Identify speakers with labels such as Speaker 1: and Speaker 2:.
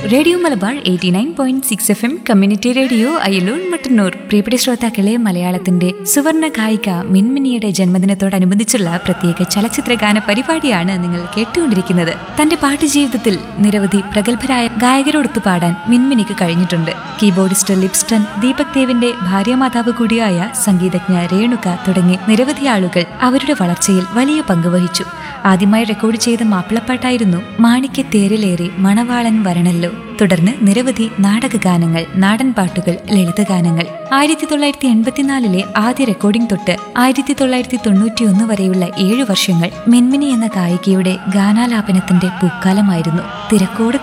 Speaker 1: radio Malabar eighty nine point six F M community radio Ayalur Mattannur പ്രിയപ്പെട്ട ശ്രോതാക്കളെ മലയാളത്തിന്റെ സുവർണ ഗായിക മിൻമിനിയുടെ ജന്മദിനത്തോടനുബന്ധിച്ചുള്ള പ്രത്യേക ചലച്ചിത്ര ഗാന പരിപാടിയാണ് നിങ്ങൾ കേട്ടുകൊണ്ടിരിക്കുന്നത് തന്റെ പാട്ട് ജീവിതത്തിൽ നിരവധി പ്രഗത്ഭരായ ഗായകരോടൊത്ത് പാടാൻ മിൻമിനിക്ക് കഴിഞ്ഞിട്ടുണ്ട് കീബോർഡിസ്റ്റ് ലിപ്സ്റ്റൺ ദീപക് ദേവിന്റെ ഭാര്യമാതാവ് കൂടിയായ സംഗീതജ്ഞ രേണുക തുടങ്ങി നിരവധി ആളുകൾ അവരുടെ വളർച്ചയിൽ വലിയ പങ്ക് വഹിച്ചു ആദ്യമായി റെക്കോർഡ് ചെയ്ത മാപ്പിളപ്പാട്ടായിരുന്നു മാണിക്യ തേരിലേറി മണവാളൻ വരണല്ലോ തുടർന്ന് നിരവധി നാടകഗാനങ്ങൾ നാടൻ പാട്ടുകൾ ലളിതഗാനങ്ങൾ ആയിരത്തി തൊള്ളായിരത്തി എൺപത്തിനാലിലെ ആദ്യ റെക്കോർഡിംഗ് തൊട്ട് ആയിരത്തി തൊള്ളായിരത്തി തൊണ്ണൂറ്റിയൊന്ന് വരെയുള്ള ഏഴു വർഷങ്ങൾ മിൻമിനി എന്ന ഗായികയുടെ ഗാനാലാപനത്തിന്റെ പൂക്കാലമായിരുന്നു തിരക്കോട്